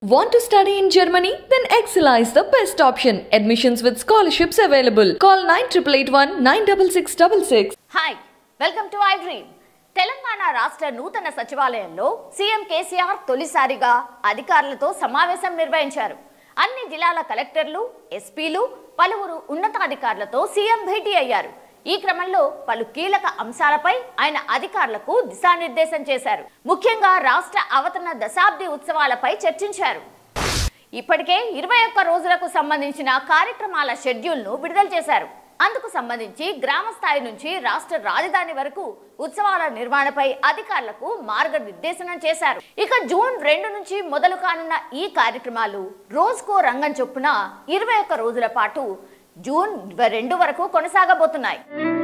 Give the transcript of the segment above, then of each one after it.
Want to study in Germany? Then Excella is the best option. Admissions with scholarships available. Call 9881 96666. Hi welcome to iDream Telangana రాష్ట్ర నూతన సచివాలయంలో CM KCR తొలిసారిగా అధికారులతో సమావేశం నిర్వహించారు అన్ని జిల్లాల కలెక్టర్లు ఎస్పీలు పలువురు ఉన్నతాధికారులతో సీఎం భేటీ అయ్యారు ఈ క్రమంలో పలు కీలక అంశాలపై ఆయన అధికారులకు దిశానిర్దేశం చేశారు ముఖ్యంగా రాష్ట్ర అవతరణ దశాబ్ది ఉత్సవాలపై చర్చించారు ఇప్పటికే ఇరవై ఒక్క రోజులకు సంబంధించిన కార్యక్రమాల షెడ్యూల్ను విడుదల చేశారు అందుకు సంబంధించి గ్రామ స్థాయి నుంచి రాష్ట్ర రాజధాని వరకు ఉత్సవాల నిర్వహణపై అధికారులకు మార్గనిర్దేశనం చేశారు ఇక జూన్ రెండు నుంచి మొదలు కానున్న ఈ కార్యక్రమాలు రోజుకో రంగం చొప్పున ఇరవై ఒక్క రోజుల పాటు జూన్ రెండు వరకు కొనసాగబోతున్నాయి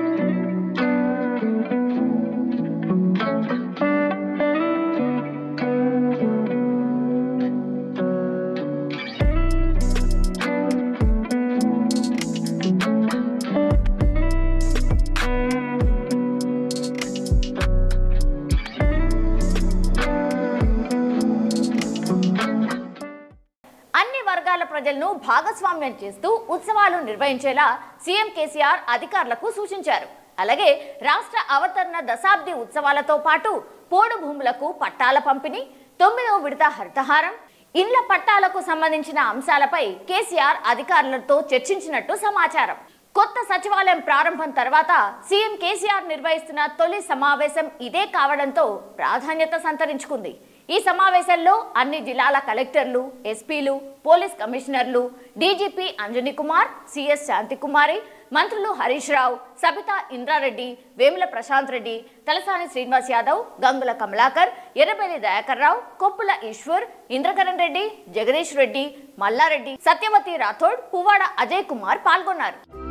అన్ని వర్గాల ప్రజలను భాగస్వామ్యం చేస్తూ ఉత్సవాలు నిర్వహించేలా సీఎం కేసీఆర్ అధికారులకు సూచించారు అలాగే రాష్ట్ర అవతరణ దశాబ్ది ఉత్సవాలతో పాటు పోడు భూములకు పట్టాల పంపిణీ తొమ్మిదవ విడత హరితహారం ఇండ్ల పట్టాలకు సంబంధించిన అంశాలపై కేసీఆర్ అధికారులతో చర్చించినట్టు సమాచారం కొత్త సచివాలయం ప్రారంభం తర్వాత సీఎం కేసీఆర్ నిర్వహిస్తున్న తొలి సమావేశం ఇదే కావడంతో ప్రాధాన్యత సంతరించుకుంది ఈ సమావేశంలో అన్ని జిల్లాల కలెక్టర్లు ఎస్పీలు పోలీస్ కమిషనర్లు డీజీపీ అంజనీ కుమార్ సిఎస్ శాంతికుమారి మంత్రులు హరీష్ రావు సబితా ఇంద్రారెడ్డి వేముల ప్రశాంత్ రెడ్డి తలసాని శ్రీనివాస్ యాదవ్ గంగుల కమలాకర్ ఎర్రబెల్లి దయాకర్ రావు కొప్పుల ఈశ్వర్ ఇంద్రకరణ్ రెడ్డి జగదీష్ రెడ్డి మల్లారెడ్డి సత్యవతి రాథోడ్ పువ్వాడ అజయ్ కుమార్ పాల్గొన్నారు